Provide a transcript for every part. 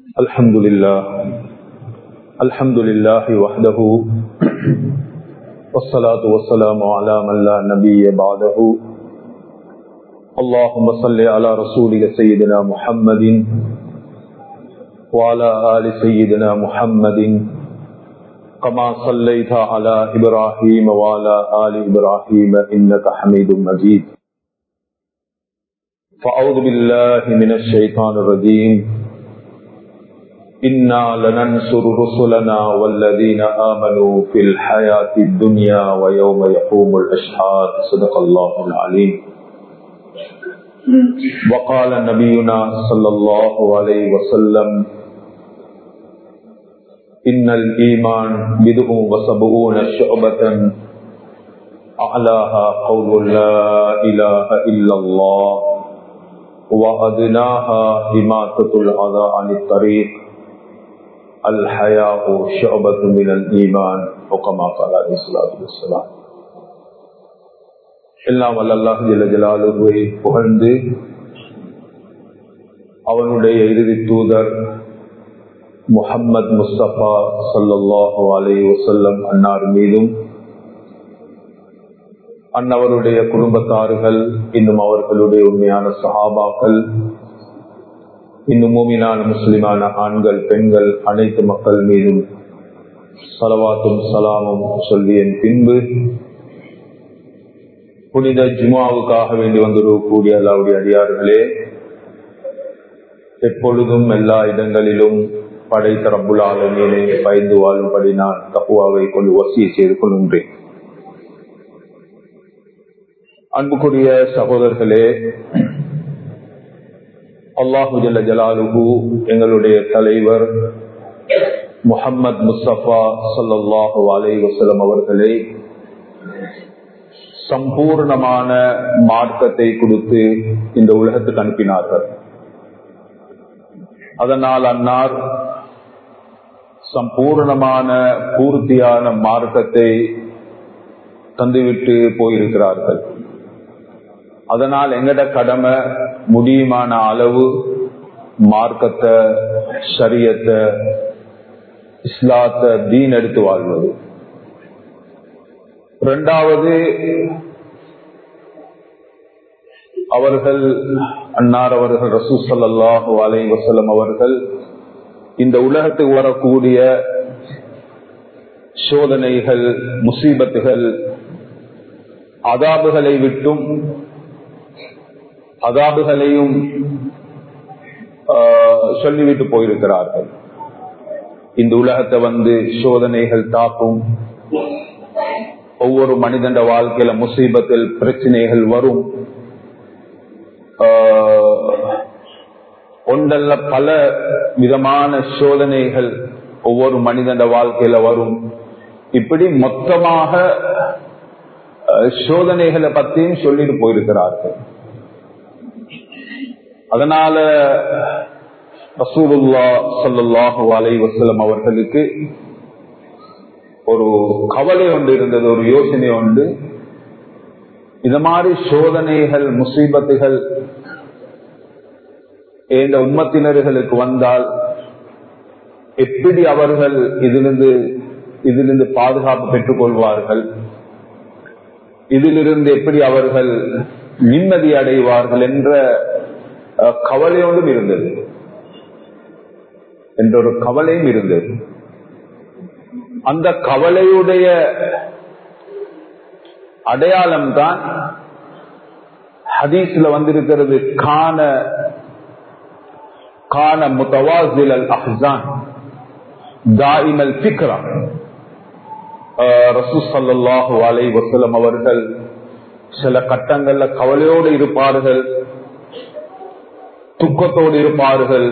الحمد لله الحمد لله وحده والصلاة والسلام على من لا نبي بعده اللهم صل على رسولك سيدنا محمد وعلى آل سيدنا محمد كما صليت على إبراهيم وعلى آل إبراهيم إنك حميد مجيد فأعوذ بالله من الشيطان الرجيم إنا لننصر رسلنا والذين آمنوا في الحياة الدنيا ويوم يقوم الأشهاد صدق الله العليم وقال نبينا صلى الله عليه وسلم إن الإيمان بدء وسبعون شعبة أعلاها قول لا إله إلا الله وأدناها إماتة الأذى عن الطريق الحياء شعبة من الإيمان وكما قال عليه الصلاة والسلام எல்லாம் வல்லல்லாஹ் ஜல ஜலாலுவை புகழ்ந்து அவனுடைய இறுதி தூதர் முஹம்மது முஸ்தபா சல்லாஹூ அலை வசல்லம் அன்னார் மீதும் அன்னவருடைய குடும்பத்தார்கள் இன்னும் அவர்களுடைய உண்மையான சஹாபாக்கள் இன்னும் மூமினான முஸ்லிமான ஆண்கள் பெண்கள் அனைத்து மக்கள் மீதும் சலவாத்தும் சலாமும் சொல்லியன் பின்பு புனித ஜுமாவுக்காக வேண்டி வந்திருக்கக்கூடிய அல்லாவுடைய அடியார்களே எப்பொழுதும் எல்லா இடங்களிலும் படைத்த ரப்புல் ஆலமீனை பயந்து வாழும்படி நான் தப்புவாவை கொண்டு வசிய செய்து கொள்கின்றேன் அன்புக்குரிய சகோதரர்களே அல்லாஹு ஜல்ல ஜலாலுகு எங்களுடைய தலைவர் முகம்மது முஸ்தபா சல்லாஹூ அலை வசலம் அவர்களை சம்பூர்ணமான மார்க்கத்தை கொடுத்து இந்த உலகத்துக்கு அனுப்பினார்கள் அதனால் அன்னார் சம்பூர்ணமான பூர்த்தியான மார்க்கத்தை தந்துவிட்டு போயிருக்கிறார்கள் அதனால் எங்கட கடமை முடியுமான அளவு மார்க்கத்தை சரியத்தை இஸ்லாத்தை தீன் எடுத்து வாழ்வது இரண்டாவது அவர்கள் அன்னார் அவர்கள் ரசூ சல்லாஹூ அலை வசலம் அவர்கள் இந்த உலகத்துக்கு வரக்கூடிய சோதனைகள் முசீபத்துகள் அதாபுகளை விட்டும் அதாபுகளையும் சொல்லிவிட்டு போயிருக்கிறார்கள் இந்த உலகத்தை வந்து சோதனைகள் தாக்கும் ஒவ்வொரு மனிதன் வாழ்க்கையில முசீபத்தில் பிரச்சனைகள் வரும் ஒன்றல்ல பல விதமான சோதனைகள் ஒவ்வொரு மனிதன் வாழ்க்கையில வரும் இப்படி மொத்தமாக சோதனைகளை பத்தியும் சொல்லிட்டு போயிருக்கிறார்கள் அதனால ரசூலுல்லா சல்லாஹூ அலை வசலம் அவர்களுக்கு ஒரு கவலை ஒன்று இருந்தது ஒரு யோசனை உண்டு இந்த மாதிரி சோதனைகள் முசீபத்துகள் இந்த உம்மத்தினர்களுக்கு வந்தால் எப்படி அவர்கள் இதிலிருந்து இதிலிருந்து பாதுகாப்பு பெற்றுக் கொள்வார்கள் இதிலிருந்து எப்படி அவர்கள் நிம்மதி அடைவார்கள் என்ற கவலையோடும் இருந்தது என்ற ஒரு கவலையும் இருந்தது அந்த கவலையுடைய அடையாளம் தான் ஹதீஸ்ல வந்திருக்கிறது கான கான முத்தவாசில் அல் அஹ்சான் தாயிமல் பிக்ரா ரசூசல்லாஹு அலை வசலம் அவர்கள் சில கட்டங்கள்ல கவலையோடு இருப்பார்கள் துக்கத்தோடு இருப்பார்கள்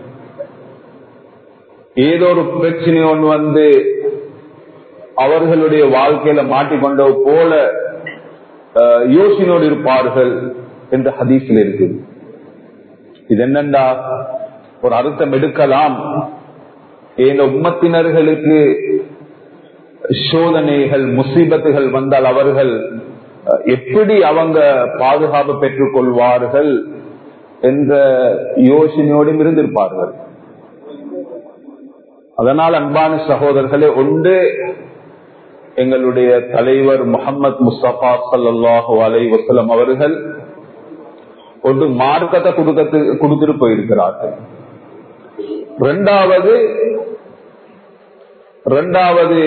ஏதோ ஒரு பிரச்சனை ஒன்று வந்து அவர்களுடைய வாழ்க்கையில மாட்டிக்கொண்ட போல யோசனையோடு இருப்பார்கள் என்ற ஹதீஸில் இருக்குது இது என்னண்டா ஒரு அர்த்தம் எடுக்கலாம் இந்த உம்மத்தினர்களுக்கு சோதனைகள் முசீபத்துகள் வந்தால் அவர்கள் எப்படி அவங்க பாதுகாப்பு பெற்றுக் கொள்வார்கள் என்ற யோசனையோடும் இருந்திருப்பார்கள் அதனால் அன்பான சகோதரர்களே ஒன்று எங்களுடைய தலைவர் முகமது முஸ்தபா சல்லாஹூ அலை வசலம் அவர்கள் ஒன்று மார்க்கத்தை கொடுக்கத்து கொடுத்துட்டு போயிருக்கிறார்கள் ரெண்டாவது ரெண்டாவது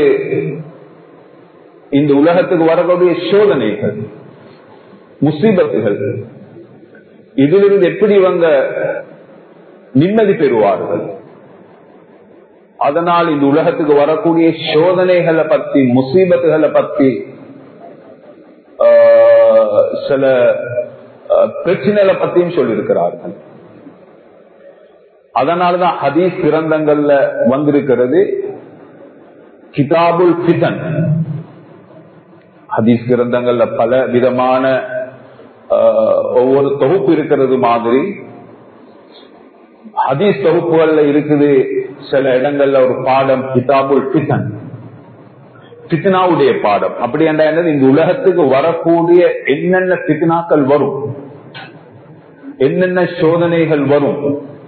இந்த உலகத்துக்கு வரக்கூடிய சோதனைகள் முசீபத்துகள் இதிலிருந்து எப்படி இவங்க நிம்மதி பெறுவார்கள் அதனால் இந்த உலகத்துக்கு வரக்கூடிய சோதனைகளை பத்தி முசீபத்துகளை பத்தி சில பிரச்சனைகளை பத்தியும் சொல்லியிருக்கிறார்கள் அதனாலதான் ஹதீஸ் கிரந்தங்கள்ல வந்திருக்கிறது கிதாபுல் பிதன் ஹதீஸ் கிரந்தங்கள்ல பல விதமான ஒவ்வொரு தொகுப்பு இருக்கிறது மாதிரி ஹதீஸ் தொகுப்புகள்ல இருக்குது சில இடங்கள்ல ஒரு பாடம் கிதாபுல் பிதன் பித்னாவுடைய பாடம் அப்படி என்னது இந்த உலகத்துக்கு வரக்கூடிய என்னென்ன பித்னாக்கள் வரும் என்னென்ன சோதனைகள் வரும்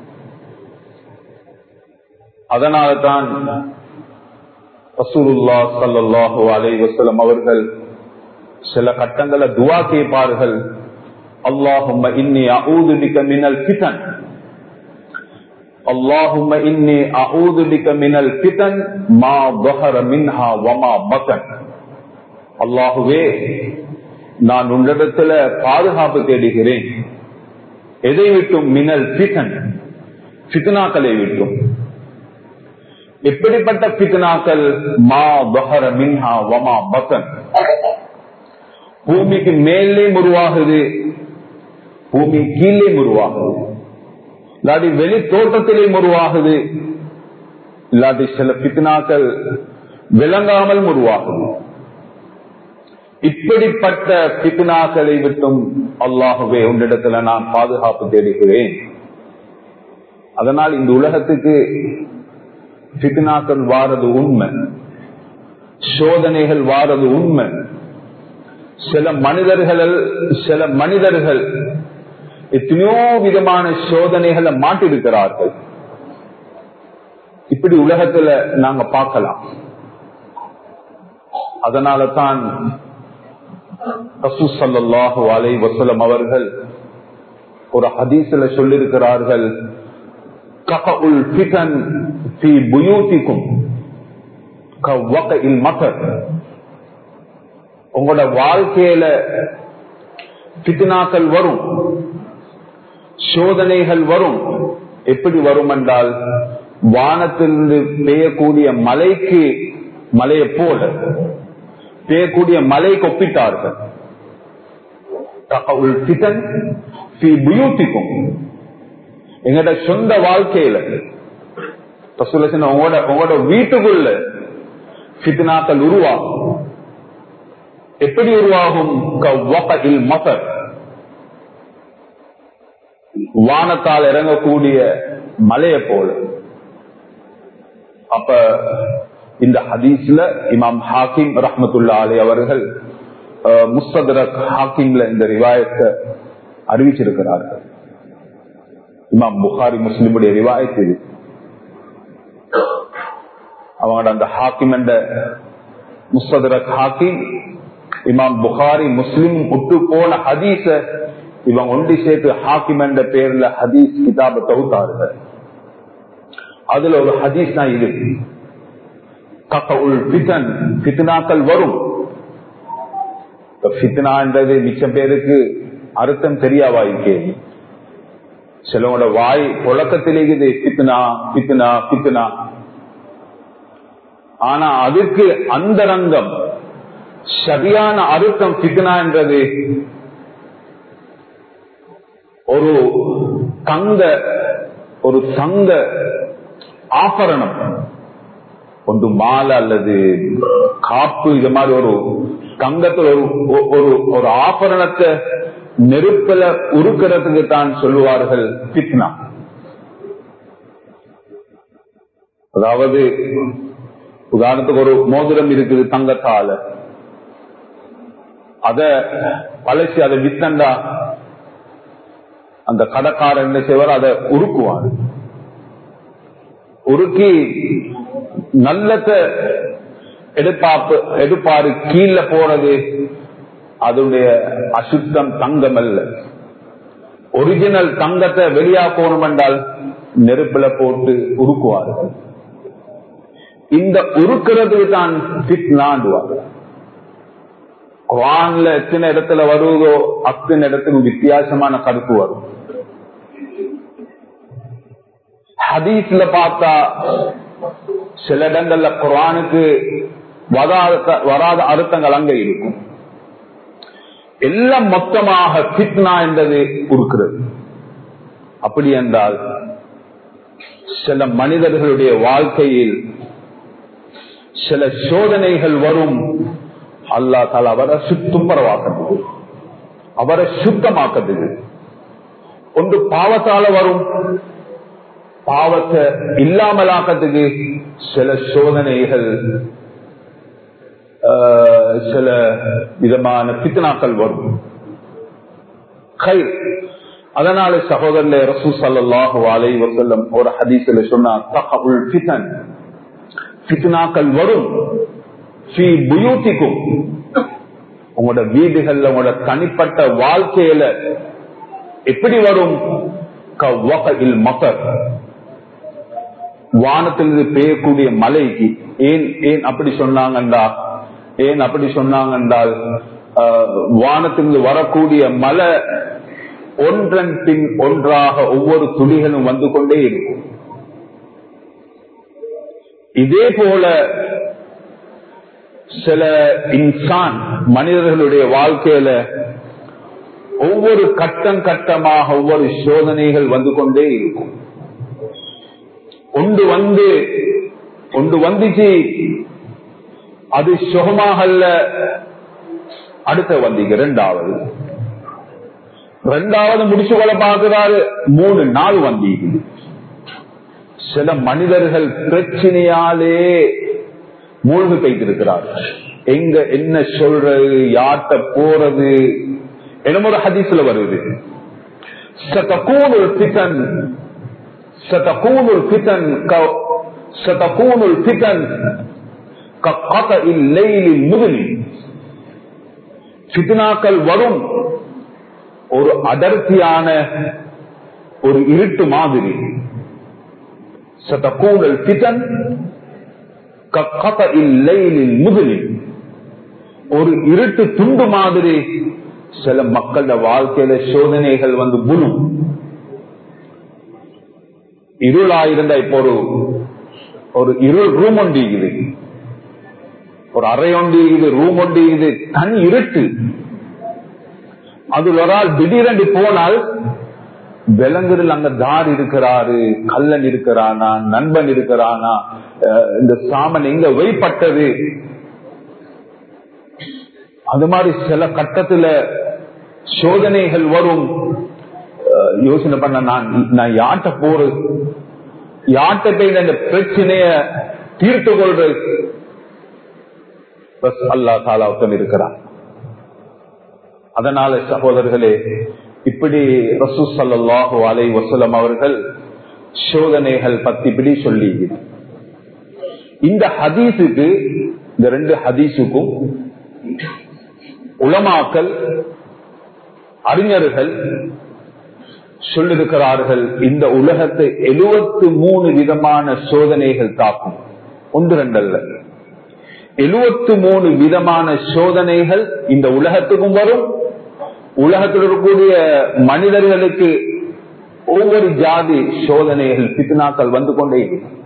அதனால்தான் ரசூலுல்லா சல்லாஹூ அலை வசலம் அவர்கள் சில கட்டங்களை துவா கேட்பார்கள் அல்லாஹும் இன்னி அவுது பிக்க மினல் பிதன் اللهم إني أعوذ بك من الفتن ما ظهر منها وما بطن அல்லாஹுவே நான் உன்னிடத்துல பாதுகாப்பு தேடுகிறேன் எதை விட்டும் மினல் பிதன் பித்னாக்களை விட்டும் எப்படிப்பட்ட பித்னாக்கள் மா பஹர மின்ஹா வமா பத்தன் பூமிக்கு மேலே உருவாகுது பூமி கீழே உருவாகுது இல்லாட்டி வெளி தோட்டத்திலே உருவாகுது இல்லாட்டி சில பித்னாக்கள் விளங்காமல் உருவாகுது இப்படிப்பட்ட பித்னாக்களை விட்டும் அல்லாகவே உன்னிடத்துல நான் பாதுகாப்பு தேடுகிறேன் அதனால் இந்த உலகத்துக்கு பித்னாக்கள் வாரது உண்மை சோதனைகள் வாரது உண்மை சில மனிதர்கள் சில மனிதர்கள் எத்தனையோ விதமான சோதனைகளை மாட்டிருக்கிறார்கள் இப்படி உலகத்துல நாங்க பார்க்கலாம் அதனால தான் ரசூசல்லாஹு அலை வசலம் அவர்கள் ஒரு ஹதீஸ்ல சொல்லிருக்கிறார்கள் கஃபுல் ஃபிதன் ஃபி புயூதிக்கும் கவகையில் மகர் உங்களோட வாழ்க்கையில பித்னாக்கள் வரும் சோதனைகள் வரும் எப்படி வரும் என்றால் வானத்திலிருந்து பெய்யக்கூடிய மலைக்கு மலையை போல பெய்யக்கூடிய மலை கொப்பிட்டார்கள் எங்கட சொந்த வாழ்க்கையில உங்களோட உங்களோட வீட்டுக்குள்ள பித்னாக்கள் உருவாகும் எப்படி உருவாகும் மசர் வானத்தால் இறங்கக்கூடிய மலையை போல அப்ப இந்த ஹதீஸ்ல இமாம் ஹாக்கிம் ரஹமத்துல்லா அலி அவர்கள் முஸ்தரக் ஹாக்கிம்ல இந்த ரிவாயத்தை அறிவிச்சிருக்கிறார்கள் இமாம் புகாரி முஸ்லிமுடைய ரிவாயத்து இது அவங்களோட அந்த ஹாக்கிம் என்ற முஸ்தரக் ஹாக்கிம் இமாம் புகாரி முஸ்லிம் விட்டு போன ஹதீஸ இவன் ஒண்டி சேர்த்து ஹாக்கிம் என்ற பேர்ல ஹதீஸ் கிதாப தொகுத்தார்கள் அதுல ஒரு ஹதீஸ் தான் இது பித்னாக்கள் வரும் பித்னான்றது மிச்சம் பேருக்கு அர்த்தம் தெரியாவாய்க்கே சிலவங்களோட வாய் புழக்கத்திலே இது பித்னா பித்னா பித்னா ஆனா அதுக்கு அந்த ரங்கம் சரியான அர்த்தம் பித்னா என்றது ஒரு தங்க ஒரு தங்க ஆபரணம் ஒன்று மாலை அல்லது காப்பு இது மாதிரி ஒரு தங்கத்தில் ஒரு ஒரு ஒரு ஆபரணத்தை நெருப்பல உருக்கிறதுக்கு தான் சொல்லுவார்கள் பித்னா அதாவது உதாரணத்துக்கு ஒரு மோதிரம் இருக்குது தங்கத்தால அத பழசி அதை வித்தண்டா அந்த கடைக்காரன் என்ன செய்வார் அதை உருக்குவார் உருக்கி நல்லத எடுப்பாப்பு எடுப்பாரு கீழே போறது அதனுடைய அசுத்தம் தங்கம் அல்ல ஒரிஜினல் தங்கத்தை வெளியா போகணும் என்றால் நெருப்புல போட்டு உருக்குவார்கள் இந்த உருக்கிறது தான் நாண்டுவாங்க குரான்ல எத்தனை இடத்துல வருவதோ அத்தனை இடத்துக்கு வித்தியாசமான கருத்து வரும் ஹதீஸ்ல பார்த்தா சில இடங்கள்ல குரானுக்கு வராத வராத அர்த்தங்கள் அங்க இருக்கும் எல்லாம் மொத்தமாக பித்னா என்றது இருக்கிறது அப்படி என்றால் சில மனிதர்களுடைய வாழ்க்கையில் சில சோதனைகள் வரும் அல்லா தால அவரை சுத்தம்பரவாக்குறது அவரை சுத்தமாக்குறது ஒன்று பாவத்தால வரும் பாவத்தை இல்லாமலாக்கிறதுக்கு சில சோதனைகள் சில விதமான பித்தனாக்கள் வரும் கை அதனால சகோதரர்ல ரசூ சல்லாஹு அலை வசல்லம் ஒரு ஹதீஸ்ல சொன்னா தகவுல் பித்தன் பித்னாக்கள் வரும் உங்களோட வீடுகள்ல உங்களோட தனிப்பட்ட வாழ்க்கையில எப்படி வரும் மக்கர் வானத்திலிருந்து பெய்யக்கூடிய மலைக்கு ஏன் ஏன் அப்படி சொன்னாங்கண்டா ஏன் அப்படி சொன்னாங்க என்றால் வானத்திலிருந்து வரக்கூடிய மலை ஒன்றன் பின் ஒன்றாக ஒவ்வொரு துளிகளும் வந்து கொண்டே இருக்கும் இதே போல சில இன்சான் மனிதர்களுடைய வாழ்க்கையில ஒவ்வொரு கட்டம் கட்டமாக ஒவ்வொரு சோதனைகள் வந்து கொண்டே இருக்கும் ஒன்று வந்து ஒன்று வந்துச்சு அது சுகமாகல்ல அடுத்த வந்தீங்க ரெண்டாவது ரெண்டாவது முடிச்சு கொள்ள பார்க்கிறாரு மூணு நாள் வந்தீங்க சில மனிதர்கள் பிரச்சனையாலே மூழ்கி வைத்திருக்கிறார்கள் எங்க என்ன சொல்றது யார்கிட்ட போறது என்னமோ ஒரு ஹதீஸ்ல வருது சதகூனுல் பித்தன் சதகூனுல் பித்தன் சதகூனுல் பித்தன் சித்னாக்கள் வரும் ஒரு அடர்த்தியான ஒரு இருட்டு மாதிரி சதகூனல் பித்தன் முதலில் ஒரு இருட்டு துண்டு மாதிரி சில மக்கள வாழ்க்கையில சோதனைகள் வந்து புலும் இருளா இருந்தா இப்போ ஒரு ஒரு இருள் ரூம் ஒன்று இது ஒரு அறை ஒன்று இது ரூம் ஒன்று இது தனி இருட்டு அதுல ஒரு ஆள் திடீரென்று போனால் விலங்குகள் அங்க தார் இருக்கிறாரு கல்லன் இருக்கிறானா நண்பன் இருக்கிறானா இந்த சாமன் எங்க வைப்பட்டது அது மாதிரி சில கட்டத்துல சோதனைகள் வரும் யோசனை பண்ண நான் நான் யார்கிட்ட போறது யார்கிட்ட போய் இந்த பிரச்சனைய தீர்த்து கொள்றது அல்லா தாலாவுடன் இருக்கிறார் அதனால சகோதரர்களே இப்படி ரசூ சல்லாஹு அலை வசலம் அவர்கள் சோதனைகள் பத்தி இப்படி சொல்லி இந்த ஹதீஸுக்கு இந்த ரெண்டு ஹதீஸுக்கும் உலமாக்கல் அறிஞர்கள் சொல்லிருக்கிறார்கள் இந்த உலகத்தை எழுபத்து மூணு விதமான சோதனைகள் தாக்கும் ஒன்று ரெண்டல்ல எழுபத்து மூணு விதமான சோதனைகள் இந்த உலகத்துக்கும் வரும் உலகத்தில் இருக்கக்கூடிய மனிதர்களுக்கு ஒவ்வொரு ஜாதி சோதனைகள் பித்னாக்கள் வந்து கொண்டே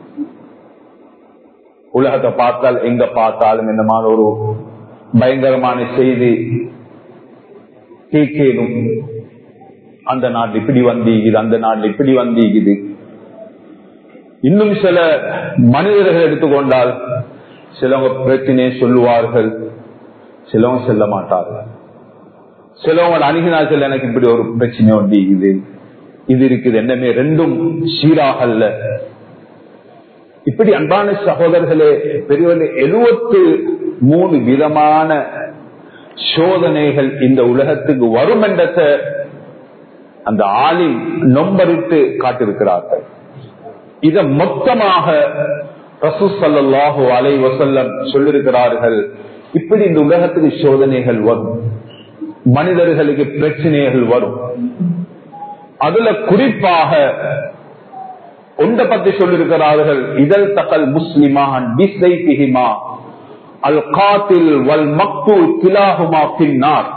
உலகத்தை பார்த்தால் எங்க பார்த்தாலும் இந்த மாதிரி ஒரு பயங்கரமான செய்தி கேட்கணும் அந்த நாட்டில் இப்படி வந்தீங்குது அந்த நாட்டில் இப்படி வந்தீங்குது இன்னும் சில மனிதர்கள் எடுத்துக்கொண்டால் சிலவங்க பிரச்சனையை சொல்லுவார்கள் சிலவங்க செல்ல மாட்டார்கள் சிலவங்க அணுகினார்கள் எனக்கு இப்படி ஒரு பிரச்சனை ஒண்டி இது இது இருக்குது என்னமே ரெண்டும் சீராகல்ல இப்படி அன்பான சகோதரர்களே பெரியவர்களே எழுபத்து மூணு விதமான சோதனைகள் இந்த உலகத்துக்கு வரும் என்றத்தை அந்த ஆளில் நொம்பரிட்டு காட்டிருக்கிறார்கள் இத மொத்தமாக ரசூசல்லாஹு அலை வசல்லம் சொல்லிருக்கிறார்கள் இப்படி இந்த உலகத்துக்கு சோதனைகள் வரும் மனிதர்களுக்கு பிரச்சனைகள் வரும் அதுல குறிப்பாக ஒன்றை பத்தி சொல்லிருக்கிறார்கள் இதழ் தகல் முஸ்லிமான் பிஸ்லைபிஹிமா அல் காத்தில் வல் மக்து கிலாகுமா பின்னார்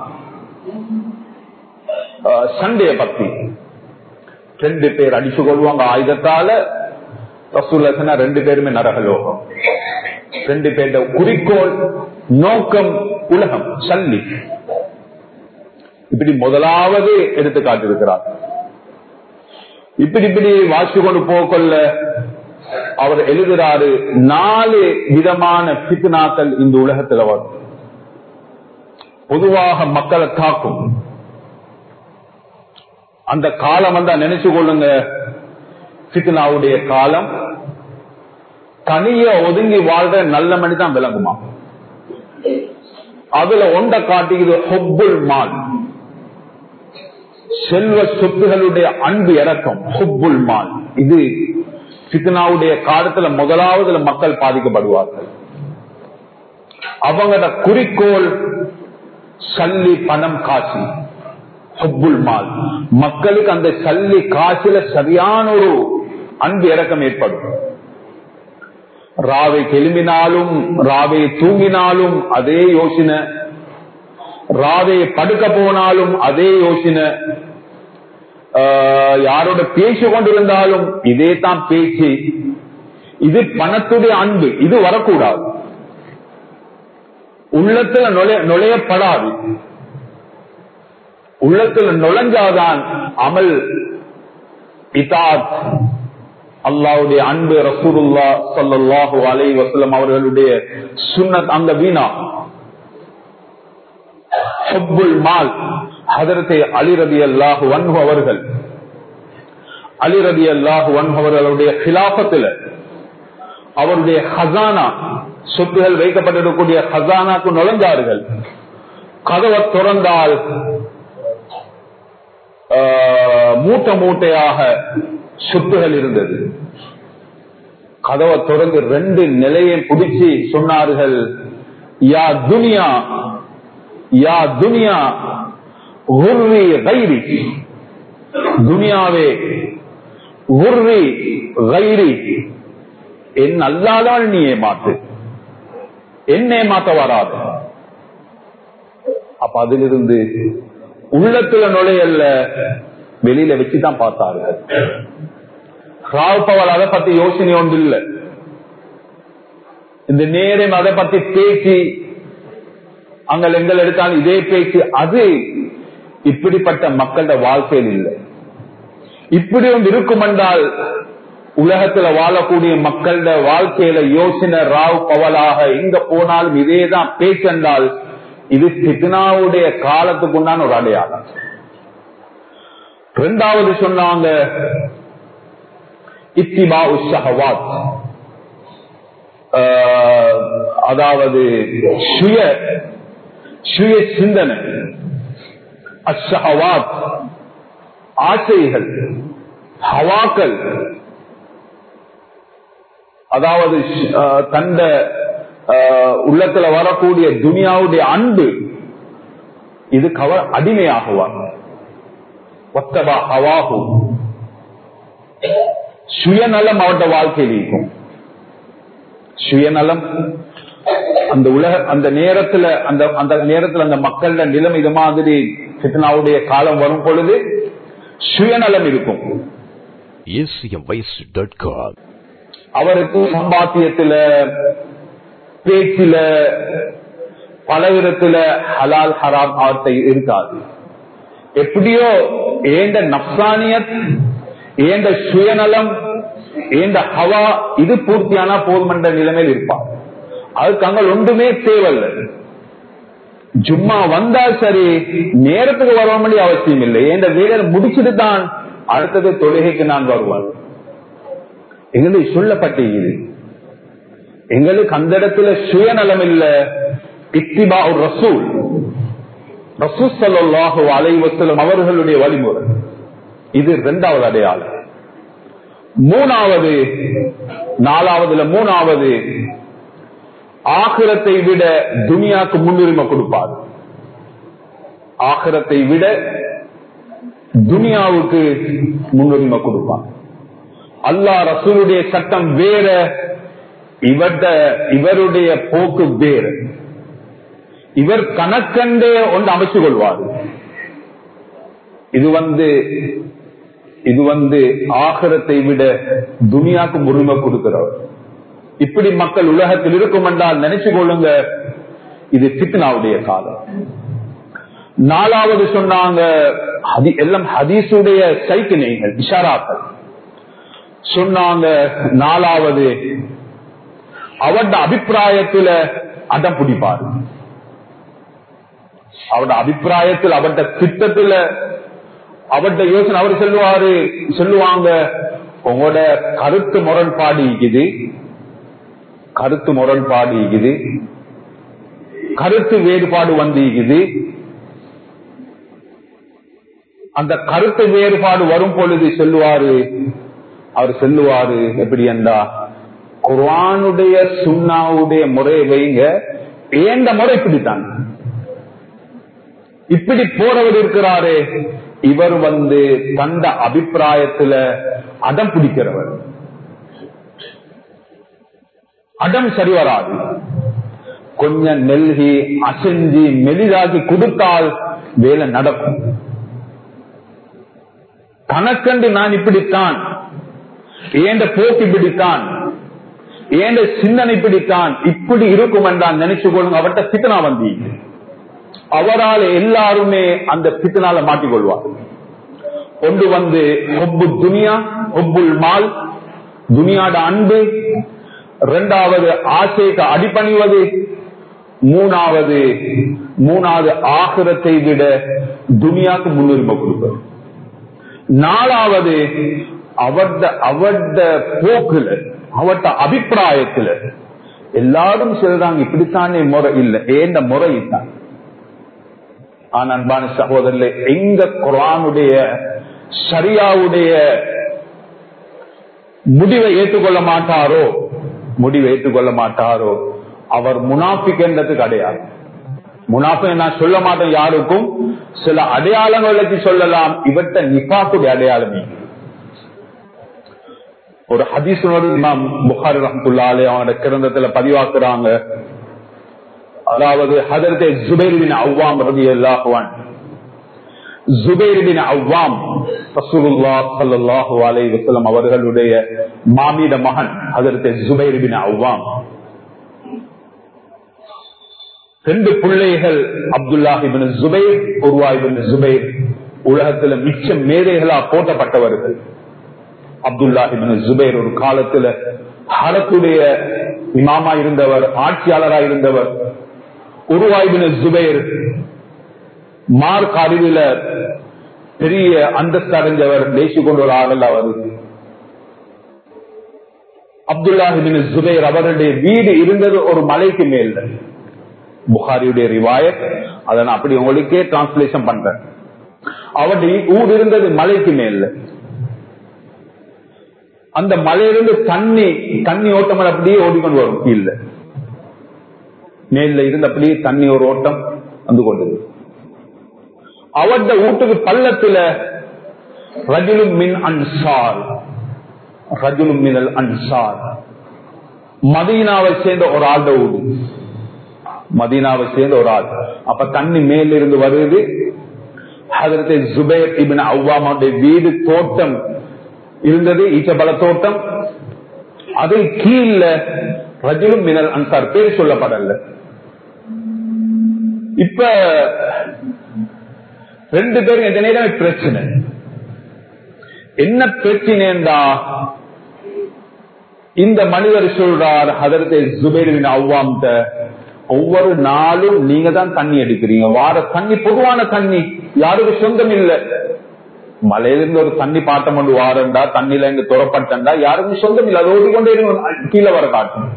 சண்டைய பத்தி ரெண்டு பேர் அடிச்சு கொள்வாங்க ஆயுதத்தால ரசூல்லா ரெண்டு பேருமே நரகலோகம் ரெண்டு பேருடைய குறிக்கோள் நோக்கம் உலகம் சல்லி இப்படி முதலாவது எடுத்து காட்டிருக்கிறார் இப்படி இப்படி வாசி கொண்டு போகொள்ள அவர் எழுதுறாரு நாலு விதமான பித்னாக்கள் இந்த உலகத்துல வரும் பொதுவாக மக்களை தாக்கும் அந்த காலம் வந்தா நினைச்சு கொள்ளுங்க பித்னாவுடைய காலம் தனிய ஒதுங்கி வாழ்ற நல்ல மனிதான் விளங்குமா அதுல ஒண்ட காட்டுகிறது ஹொப்புல் மால் செல்வ சொத்துகளுடைய அன்பு இறக்கம் ஹுப்புல் மால் இது சித்தனாவுடைய காலத்துல முதலாவதுல மக்கள் பாதிக்கப்படுவார்கள் அவங்களோட குறிக்கோள் சல்லி பணம் காசி ஹுப்புல் மால் மக்களுக்கு அந்த சல்லி காசுல சரியான ஒரு அன்பு இறக்கம் ஏற்படும் ராவை கெலும்பினாலும் ராவை தூங்கினாலும் அதே யோசனை ராவை படுக்க போனாலும் அதே யோசனை யாரோட பேசி கொண்டிருந்தாலும் இதே தான் பேச்சு இது பணத்துடைய அன்பு இது வரக்கூடாது உள்ளத்துல நுழைய நுழையப்படாது உள்ளத்துல நுழைஞ்சாதான் அமல் இதாத் அல்லாவுடைய அன்பு ரசூருல்லா சல்லாஹூ அலை வசலம் அவர்களுடைய சுன்னத் அங்க வீணா ஹப்புல் மால் ஹதரத்தை அலிரதி அல்லாஹு வன்ஹு அவர்கள் அலிரதி அல்லாஹு வன்ஹு அவர்களுடைய கிலாபத்தில் அவருடைய ஹசானா சொத்துகள் வைக்கப்பட்டிருக்கக்கூடிய ஹசானாக்கு நுழைஞ்சார்கள் கதவை திறந்தால் மூட்டை மூட்டையாக சொத்துகள் இருந்தது கதவை திறந்து ரெண்டு நிலையை பிடிச்சி சொன்னார்கள் யா துனியா யா துனியா உர்ரி கைரி துனியாவே உர்ரி கைரி என் அல்லாதால் நீ ஏமாத்து என்ன ஏமாத்த வராது அப்ப அதிலிருந்து உள்ளத்துல நுழையல்ல வெளியில வச்சுதான் பார்த்தார்கள் ராவ்பவல் அதை பத்தி யோசனை ஒன்று இல்லை இந்த நேரம் அதை பத்தி பேசி அங்கள் எங்கள் எடுத்தாலும் இதே பேச்சு அது இப்படிப்பட்ட மக்களோட வாழ்க்கையில் இல்லை இப்படி ஒன்று இருக்கும் என்றால் உலகத்துல வாழக்கூடிய மக்களோட வாழ்க்கையில யோசனை ராவ் பவலாக எங்க போனாலும் இதேதான் பேச்சென்றால் இது சித்னாவுடைய காலத்துக்குண்டான ஒரு அடையாளம் ரெண்டாவது சொன்னாங்க இத்திபா உஷஹவாத் அதாவது சுய சுய சிந்தனை அஷஹவாத் ஆசைகள் ஹவாக்கள் அதாவது தந்த உள்ளத்துல வரக்கூடிய துனியாவுடைய அன்பு இது கவர் அடிமையாகுவார் ஒத்தபா ஹவாகு சுயநலம் அவருடைய வாழ்க்கையில் இருக்கும் சுயநலம் அந்த உலக அந்த நேரத்துல அந்த அந்த நேரத்துல அந்த மக்கள நிலம் இது மாதிரி சித்தனாவுடைய காலம் வரும் பொழுது சுயநலம் இருக்கும் அவருக்கு சம்பாத்தியத்துல பேச்சில பலவிதத்துல ஹலால் ஹராம் வார்த்தை இருக்காது எப்படியோ ஏண்ட நப்சானியத் ஏண்ட சுயநலம் ஏண்ட ஹவா இது பூர்த்தியானா போதும் என்ற நிலைமையில் இருப்பான் அதுக்கு அங்க ஒன்றுமே தேவையில்ல ஜும்மா வந்தா சரி நேரத்துக்கு வர வேண்டிய அவசியம் இல்லை ஏண்ட வேலை முடிச்சுட்டு தான் அடுத்தது தொழுகைக்கு நான் வருவான் எங்களுக்கு சொல்லப்பட்டது எங்களுக்கு அந்த இடத்துல சுயநலம் இல்ல இத்திபா ஒரு ரசூல் ரசூல் சல்லாஹு அலைவசலம் அவர்களுடைய வழிமுறை இது இரண்டாவது அடையாளம் மூணாவது நாலாவதுல மூணாவது ஆகிரத்தை விட துனியாக்கு முன்னுரிமை கொடுப்பார் ஆகிரத்தை விட துனியாவுக்கு முன்னுரிமை கொடுப்பார் அல்லாஹ் ரசூலுடைய சட்டம் வேற இவர்ட இவருடைய போக்கு வேறு இவர் கணக்கண்டே ஒன்று அமைச்சு கொள்வார் இது வந்து இது வந்து ஆகரத்தை விட துனியாக்கு உரிமை கொடுக்கிறவர் இப்படி மக்கள் உலகத்தில் இருக்கும் என்றால் நினைச்சு கொள்ளுங்க இது பித்னாவுடைய காலம் நாலாவது சொன்னாங்க ஹதி- எல்லாம் ஹதீஸுடைய சைக்கிணைகள் இஷாராக்கள் சொன்னாங்க நாலாவது அவட அபிப்பிராயத்துல அடம் பிடிப்பாரு அவட அபிப்பிராயத்தில் அவட திட்டத்துல அவட யோசனை அவர் சொல்லுவாரு சொல்லுவாங்க உங்களோட கருத்து முரண்பாடு இருக்குது கருத்து முரண்பாடு இருக்குது கருத்து வேறுபாடு வந்து இருக்குது அந்த கருத்து வேறுபாடு வரும் பொழுது சொல்லுவாரு அவர் சொல்லுவாரு எப்படி என்றா குர்ஆனுடைய சுண்ணாவுடைய முறையை வைங்க ஏந்த முறை இப்படித்தான் இப்படி போறவர் இருக்கிறாரு இவர் வந்து தந்த அபிப்பிராயத்துல அடம் பிடிக்கிறவர் அடம் சரி வராது கொஞ்சம் நெல்கி அசைஞ்சி மெலிதாக்கி கொடுத்தால் வேலை நடக்கும் தனக்கண்டு நான் இப்படித்தான் ஏண்ட போக்கு இப்படித்தான் ஏண்ட சிந்தனை இப்படித்தான் இப்படி இருக்கும் என்றால் நினைச்சு கொள்ளுங்க அவர்கிட்ட பித்தனா வந்தீங்க அவரால் எல்லாருமே அந்த பித்தனால மாட்டிக்கொள்வார் ஒன்று வந்து ஒப்பு துனியா ஒப்புல் மால் துனியாட அன்பு இரண்டாவது ஆசைக்கு அடிபணிவது மூணாவது மூணாவது ஆகிரத்தை விட துனியாக்கு முன்னுரிமை கொடுப்பது நாலாவது அவர்த அவர்த போக்குல அவர்த அபிப்பிராயத்துல எல்லாரும் சொல்றாங்க இப்படித்தானே முறை இல்லை ஏந்த முறை தான் ஆனா அன்பான சகோதரர்களே எங்க குரானுடைய சரியாவுடைய முடிவை ஏற்றுக்கொள்ள மாட்டாரோ முடிவை ஏற்றுக்கொள்ள மாட்டாரோ அவர் முனாஃபிக்ன்றதுக்கு அடையாளம் முனாஃபி நான் சொல்ல மாட்டேன் யாருக்கும் சில அடையாளங்கள் வச்சு சொல்லலாம் இவற்ற நிபாக்குடைய அடையாளம் இது. ஒரு ஹதீஸ் இமாம் புகாரி ரஹமத்துல்லாலே அவனோட கிரந்தத்துல பதிவாக்குறாங்க அதாவது ஹதரத்தை ஜுபைர்பின் அவ்வாம் ரதி அல்லாஹுவான் ஜுபைர்பின் அவ்வாம் ரசூலுல்லா ஸல்லல்லாஹு அலைஹி வஸல்லம் அவர்களுடைய மாமிட மகன் ஹதரத்தை ஜுபைர்பின் அவ்வாம் ரெண்டு பிள்ளைகள் அப்துல்லாஹிபின் ஜுபைர் உருவாயிபின் ஜுபைர் உலகத்துல மிச்ச மேதைகளா போட்டப்பட்டவர்கள் அப்துல்லாஹிபின் ஜுபைர் ஒரு காலத்துல ஹரத்துடைய இமாமா இருந்தவர் ஆட்சியாளராக இருந்தவர் உருவாய்பின் ஜுபைர் மார்க் அறிவில பெரிய அந்தஸ்து அடைஞ்சவர் தேசி கொண்டு ஒரு ஆகல் அவர் அப்துல்லாஹிபின் ஜுபைர் அவருடைய வீடு இருந்தது ஒரு மலைக்கு மேல் புகாரியுடைய ரிவாயத் அதை நான் அப்படி உங்களுக்கே டிரான்ஸ்லேஷன் பண்றேன் அவருடைய ஊர் இருந்தது மலைக்கு மேல அந்த மலையிலிருந்து தண்ணி தண்ணி ஓட்டம் அப்படியே ஓடிக்கொண்டு வரும் கீழ மேல இருந்து அப்படியே தண்ணி ஒரு ஓட்டம் வந்து கொண்டது அவருடைய வீட்டுக்கு பள்ளத்துல ரஜுலும் மின் அன்சார் ரஜுலும் மினல் அன்சார் மதீனாவை சேர்ந்த ஒரு ஆள்ட வீடு மதீனாவை சேர்ந்த ஒரு ஆள் அப்ப தண்ணி மேலிருந்து வருது அதற்கு ஜுபேர் இபின் அவ்வாமாவுடைய வீடு தோட்டம் இருந்தது ஈச்சபல தோட்டம் அது கீழ ரஜிலும் மினல் அன்சார் பேர் சொல்லப்படல இப்ப ரெண்டு பேரும் எந்த நேரம் பிரச்சனை என்ன பிரச்சனைண்டா இந்த மனிதர் சொல்றார் அதற்கு ஜுபேரின் அவ்வாம்கிட்ட ஒவ்வொரு நாளும் நீங்க தான் தண்ணி எடுக்கிறீங்க வார தண்ணி பொதுவான தண்ணி யாருக்கு சொந்தம் இல்ல மலையிலிருந்து ஒரு தண்ணி பாட்டம் கொண்டு வாரண்டா தண்ணில இருந்து துறப்பட்டா யாருக்கும் சொந்தம் இல்லை அது ஓடிக்கொண்டே இருக்கும் கீழே வர காட்டும்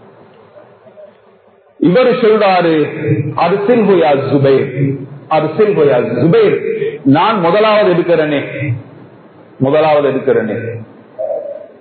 இவர் சொல்றாரு அரசில் ஹோயா ஜுபைர் அரசில் ஹோயா ஜுபைர் நான் முதலாவது எடுக்கிறேனே முதலாவது எடுக்கிறேனே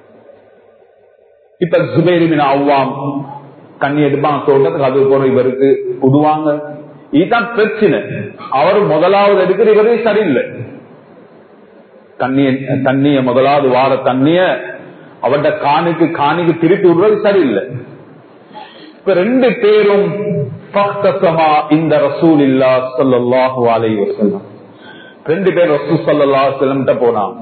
இப்ப சுபேரிமின் அவ்வாம் தண்ணி எடுப்பாங்க தோட்டத்துக்கு அது போற இவருக்கு விடுவாங்க இதுதான் பிரச்சனை அவர் முதலாவது எடுக்கிற இவரே சரியில்லை தண்ணிய தண்ணிய முதலாவது வார தண்ணிய அவட காணிக்கு காணிக்கு திருப்பி விடுறது சரியில்லை இப்ப ரெண்டு பேரும் இந்த ரசூல் இல்லா சல்லாஹு அலை வசல்லம் ரெண்டு பேர் ரசூல் சல்லா செல்லம் போனாங்க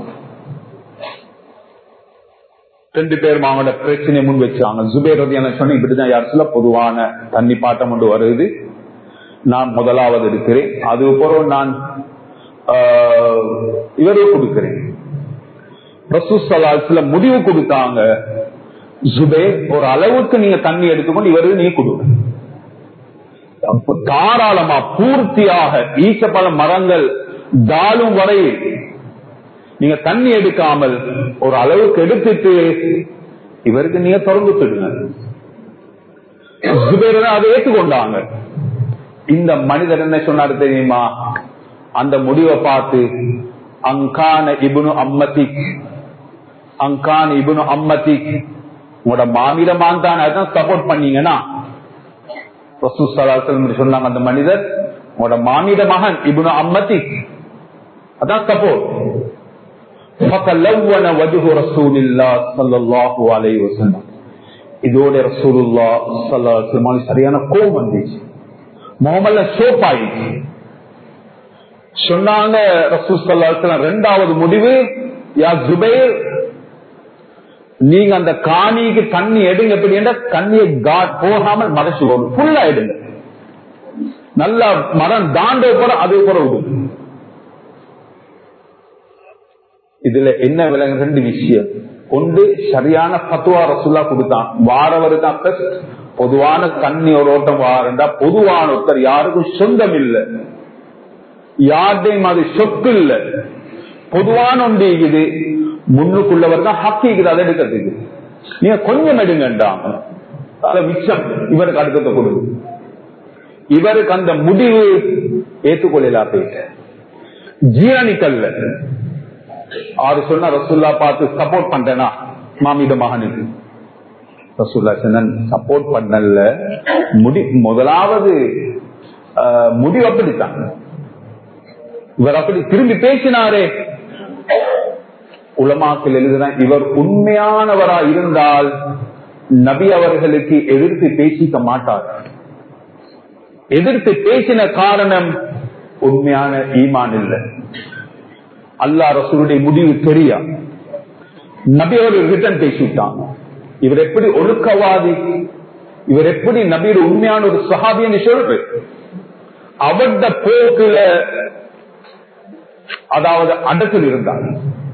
ரெண்டு பேரும் அவங்களோட பிரச்சனையை முன் வச்சாங்க ஜுபேர் ரதி சொன்ன இப்படிதான் யார் சொல்ல பொதுவான தண்ணி பாட்டம் கொண்டு வருது நான் முதலாவது இருக்கிறேன் அது பிறகு நான் இவரே கொடுக்கிறேன் ரசூசலாத்துல முடிவு கொடுத்தாங்க ஜுபேர் ஒரு அளவுக்கு நீங்க தண்ணி எடுத்துக்கொண்டு இவரு நீ கொடுங்க தாராளமா பூர்த்தியாக ஈச்சப்பழ மரங்கள் தாளும் வரை நீங்க தண்ணி எடுக்காமல் ஒரு அளவுக்கு எடுத்துட்டு இவருக்கு நீங்க திறந்துட்டுடுங்க அதை ஏற்றுக்கொண்டாங்க இந்த மனிதர் என்ன சொன்னாரு தெரியுமா அந்த முடிவை பார்த்து அங்கான இபுனு அம்மதிக் அங்கான் இபுனு அம்மதிக் உங்களோட மாமிட மாந்தான் அதான் சப்போர்ட் பண்ணீங்கன்னா சொன்னாங்க அந்த மனிதர் உங்களோட மாமிட மகன் இபுனு அம்மதிக் அதான் சப்போர்ட் فَتَلَوَّنَ وَجْهُ رَسُولِ اللَّهِ صَلَّى اللَّهُ عَلَيْهِ وَسَلَّمَ இதோட ரசூலுல்லா சல்லாஹ் சரியான கோபம் வந்துச்சு முகமல்ல சோப் ஆயிடுச்சு சொன்னாங்க ரசூல் சல்லா ரெண்டாவது முடிவு யா ஜுபைர் நீங்க அந்த காணிக்கு தண்ணி எடுங்க எப்படி என்ற தண்ணியை போகாமல் மறைச்சு போடும் ஃபுல்லா எடுங்க நல்லா மரம் தாண்ட கூட அதே கூட விடும் இதுல என்ன விலங்கு ரெண்டு விஷயம் ஒன்று சரியான பத்துவா ரசுல்லா கொடுத்தான் வாரவர் தான் பொதுவான தண்ணி ஒரு ஓட்டம் வாரண்டா பொதுவான ஒருத்தர் யாருக்கும் சொந்தம் இல்லை யார்டையும் அது சொத்து இல்ல பொதுவான ஒன்று இது முன்னுக்குள்ளவர் தான் ஹக்கிக்குது அதை எடுக்கிறதுக்கு நீங்க கொஞ்சம் எடுங்கண்டாம் மிச்சம் இவருக்கு அடுத்தத்தை கொடுங்க இவருக்கு அந்த முடிவு ஏற்றுக்கொள்ளலா போயிட்ட ஜீரணிக்கல்ல ஆறு சொன்ன ரசுல்லா பார்த்து சப்போர்ட் பண்றேனா மாமிட மகனுக்கு ரசுல்லா சொன்ன சப்போர்ட் பண்ணல முடி முதலாவது முடிவு அப்படித்தான் இவர் அப்படி திரும்பி பேசினாரே உலமாக்கள் எழுதுன இவர் உண்மையானவரா இருந்தால் நபி அவர்களுக்கு எதிர்த்து பேசிக்க மாட்டார் எதிர்த்து பேசின காரணம் உண்மையான ஈமான் இல்லை அல்லா ரசூருடைய முடிவு தெரியா நபி அவர்கள் ரிட்டன் பேசிட்டாங்க இவர் எப்படி ஒழுக்கவாதி இவர் எப்படி நபியோட உண்மையான ஒரு சஹாபின்னு சொல்ற அவர்த போக்குல அதாவது அடக்கில் இருந்தாங்க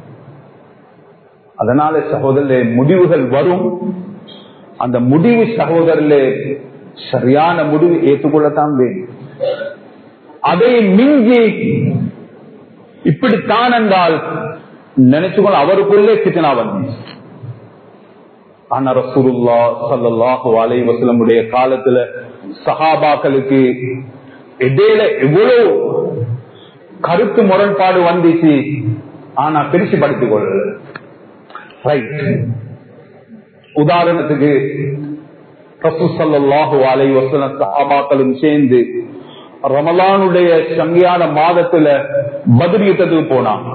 அதனால சகோதரர்களே முடிவுகள் வரும் அந்த முடிவு சகோதரர்களே சரியான முடிவு ஏற்றுக்கொள்ளத்தான் வேண்டும் அதை மிஞ்சி இப்படித்தான் என்றால் நினைச்சுக்கொள்ள அவருக்குள்ளே கிட்டனா வந்து ஆனா ரசூலுல்லா சல்லாஹு அலை வசலமுடைய காலத்துல சஹாபாக்களுக்கு இடையில எவ்வளவு கருத்து முரண்பாடு வந்துச்சு ஆனா பிரிச்சு படித்துக் கொள்ள ரைட் உதாரணத்துக்கு ரசூசல்லாஹு அலை வசன சஹாபாக்களும் சேர்ந்து ரமலானுடைய சங்கியான மாதத்துல பதில் யுத்தத்துக்கு போனாங்க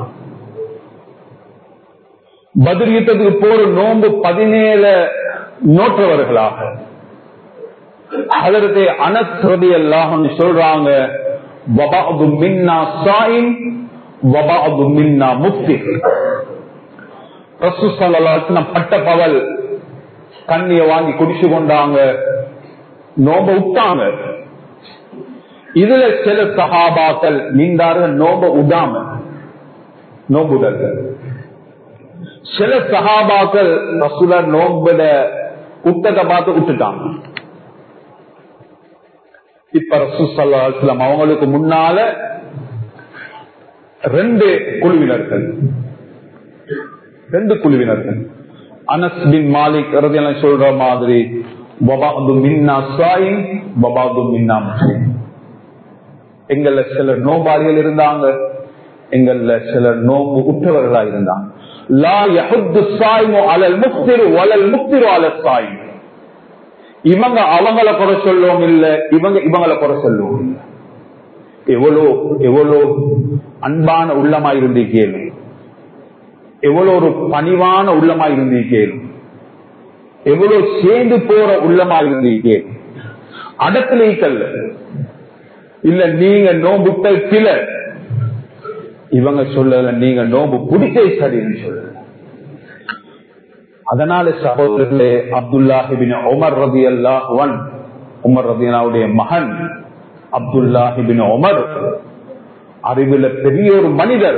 பதில் யுத்தத்துக்கு போற நோன்பு பதினேழு நோற்றவர்களாக அதற்கு அனஸ்ரதி அல்லாஹ் சொல்றாங்க வபாது மின்னா சாயின் வபாது மின்னா முக்தி ரசூசல்லாசனம் பட்ட பவல் தண்ணிய வாங்கி குடிச்சு கொண்டாங்க நோம்ப விட்டாங்க இதுல சில சகாபாக்கள் நீண்டார்கள் நோம்ப உடாம நோம்புதல்கள் சில சகாபாக்கள் ரசூல நோம்புல உத்தத்தை பார்த்து விட்டுட்டாங்க இப்ப ரசூசல்லாம் அவங்களுக்கு முன்னால ரெண்டு குழுவினர்கள் ரெண்டு குழுவினர்கள் அனஸ் பின் மாலிக் ரதியெல்லாம் சொல்ற மாதிரி வபாது மின்னா சாயின் வபாது மின்னா முஸ்லிம் எங்கள்ல சிலர் நோம்பாளிகள் இருந்தாங்க எங்கள்ல சிலர் நோம்பு உற்றவர்களா இருந்தாங்க லா யஹுத்து சாய்மு அலல் முக்திரு வலல் முக்திரு அலல் சாய்மு இவங்க அவங்கள குறை சொல்லவும் இல்ல இவங்க இவங்களை குறை சொல்லவும் இல்ல எவ்வளோ எவ்வளோ அன்பான உள்ளமா இருந்தீக்கேன் எவ்வளவு ஒரு பணிவான உள்ளமா இருந்தீக்கேன் எவ்வளவு சேர்ந்து போற உள்ளமா இருந்தீக்கேன் அடக்கலைக்கல்ல இல்ல நீங்க நோம்புட்ட சில இவங்க சொல்லல நீங்க நோம்பு பிடிச்சே சரின்னு சொல்லல அதனால சகோதரர்களே அப்துல்லாஹிபின் உமர் ரதி அல்லாஹன் உமர் ரதியனாவுடைய மகன் அப்துல்லாஹிபின் உமர் அறிவுல பெரிய ஒரு மனிதர்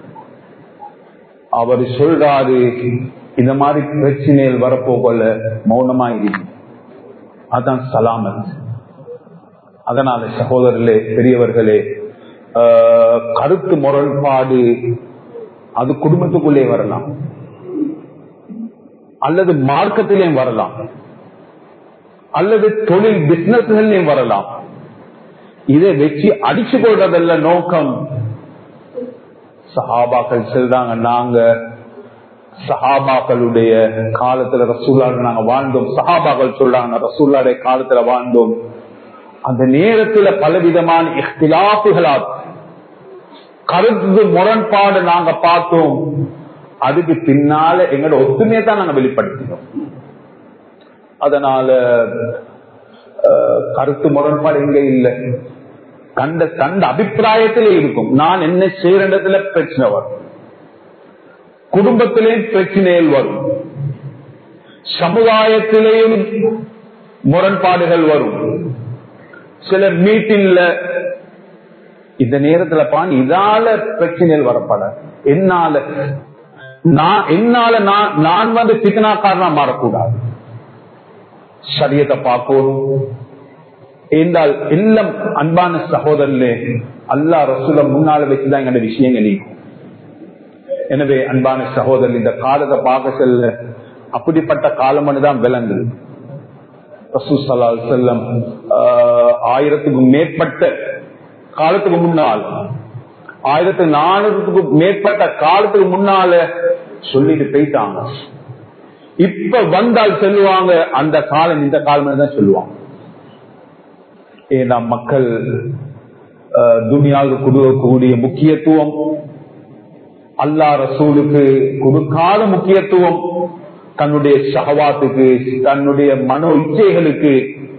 அவர் சொல்றாரு இந்த மாதிரி பிரச்சனைகள் வரப்போகல மௌனமா இருக்கு அதான் சலாமத் அதனால சகோதரர்களே பெரியவர்களே கருத்து முரண்பாடு அது குடும்பத்துக்குள்ளே வரலாம் அல்லது மார்க்கத்திலேயும் வரலாம் அல்லது தொழில் பிசினஸ்கள்லயும் வரலாம் இதை வச்சு அடிச்சு கொள்றதல்ல நோக்கம் சஹாபாக்கள் சொல்றாங்க நாங்க சஹாபாக்களுடைய காலத்துல ரசூல்லாட நாங்க வாழ்ந்தோம் சஹாபாக்கள் சொல்றாங்க ரசூல்லாடைய காலத்துல வாழ்ந்தோம் அந்த நேரத்துல பலவிதமான இஃப்திலாப்புகளா கருத்து முரண்பாடு நாங்க பார்த்தோம் அதுக்கு பின்னால எங்களோட ஒத்துமையை தான் நாங்க வெளிப்படுத்தினோம் அதனால கருத்து முரண்பாடு எங்க இல்லை கண்ட கண்ட அபிப்பிராயத்திலே இருக்கும் நான் என்ன செய்யறதுல பிரச்சனை வரும் குடும்பத்திலேயும் பிரச்சனைகள் வரும் சமுதாயத்திலேயும் முரண்பாடுகள் வரும் சில மீட்டிங்ல இந்த நேரத்துல பான் இதால பிரச்சனைகள் வரப்பட என்னால நான் என்னால நான் நான் வந்து சிக்கனாக்காரனா மாறக்கூடாது சரியத்தை பார்க்கணும் என்றால் எல்லாம் அன்பான சகோதரர்களே அல்லா ரசூல முன்னால வச்சுதான் எங்க விஷயங்கள் நீக்கும் எனவே அன்பான சகோதரர் இந்த காலத்தை பார்க்க செல்ல அப்படிப்பட்ட காலம் தான் விளங்குது ரசூசலால் செல்லம் ஆயிரத்துக்கும் மேற்பட்ட காலத்துக்கு முன்னால் ஆயிரத்தி நானூறுக்கு மேற்பட்ட காலத்துக்கு முன்னால சொல்லிட்டு போயிட்டாங்க இப்ப வந்தால் சொல்லுவாங்க அந்த காலம் இந்த காலம் தான் சொல்லுவாங்க ஏன்னா மக்கள் துனியாவுக்கு கொடுக்கக்கூடிய முக்கியத்துவம் அல்லா ரசூலுக்கு கொடுக்காத முக்கியத்துவம் தன்னுடைய சகவாத்துக்கு தன்னுடைய மனோ இச்சைகளுக்கு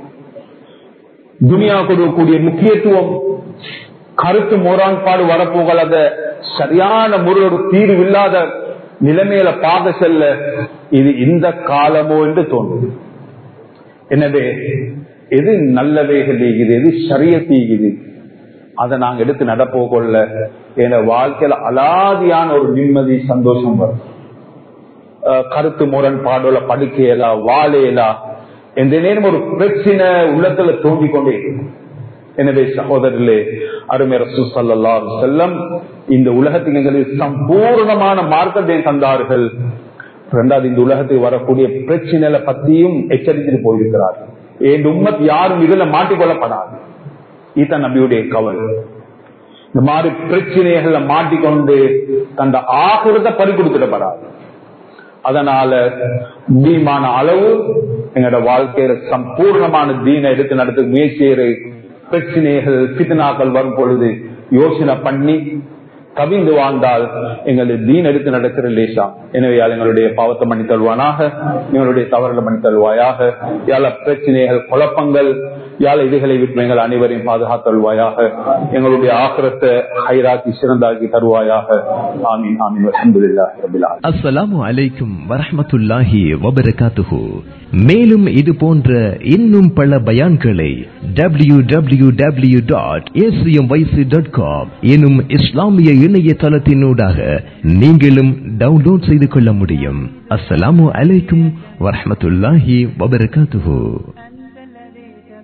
துனியா கொடுக்கக்கூடிய முக்கியத்துவம் கருத்து முரண்பாடு வரப்போகலாத சரியான முறையோடு தீர்வு இல்லாத நிலைமையில பார்க்க செல்ல இது இந்த காலமோ என்று தோன்றுது எனவே எது நல்லவைகள் ஈகுது எது சரிய தீகுது அதை நாங்க எடுத்து நடப்போகொள்ள என வாழ்க்கையில அலாதியான ஒரு நிம்மதி சந்தோஷம் வரும் கருத்து முரண்பாடுல படுக்கையலா வாழையலா எந்த நேரம் ஒரு பிரச்சனை உள்ளத்துல தோண்டிக் கொண்டே இருக்கும் எனவே சகோதரர்களே அருமை ரசூ சல்லா செல்லம் இந்த உலகத்துக்கு எங்களுக்கு சம்பூர்ணமான மார்க்கத்தை தந்தார்கள் இரண்டாவது இந்த உலகத்துக்கு வரக்கூடிய பிரச்சனைகளை பத்தியும் எச்சரித்துட்டு போயிருக்கிறார்கள் என் உம்மத் யாரும் இதுல மாட்டிக்கொள்ளப்படாது இதுதான் நபியுடைய கவல் இந்த மாதிரி பிரச்சனைகள்ல மாட்டிக்கொண்டு தந்த ஆகிரத்தை பறி கொடுத்துடப்படாது அதனால முடியுமான அளவு எங்களோட வாழ்க்கையில சம்பூர்ணமான தீனை எடுத்து நடத்த முயற்சி பிரச்சனைகள் பித்தனாக்கள் வரும் பொழுது யோசனை பண்ணி கவிந்து வாழ்ந்தால் எங்களுக்கு தீன் எடுத்து நடக்கிற லேசா எனவே எங்களுடைய பாவத்தை மணி தருவானாக எங்களுடைய தவறுகளை மணி தருவாயாக யாழ பிரச்சனைகள் குழப்பங்கள் யாழ இதுகளை விட்டு எங்கள் அனைவரையும் பாதுகாத்தருவாயாக எங்களுடைய ஆக்கிரத்தை ஹைராக்கி சிறந்தாக்கி தருவாயாக ஆமீன் ஆமீன் அஹமதுல்லாஹி ரபில் ஆலமீன் அஸ்ஸலாமு அலைக்கும் வரஹ்மத்துல்லாஹி வபரகாத்துஹு மேலும் இது போன்ற இன்னும் பல பயான்களை W W W dot dot com எனும் இஸ்லாமிய இணையதளத்தினூடாக நீங்களும் டவுன்லோட் செய்து கொள்ள முடியும் அஸ்ஸலாமு அலைக்கும் வரஹ்மத்துல்லாஹி வபரகாத்துஹு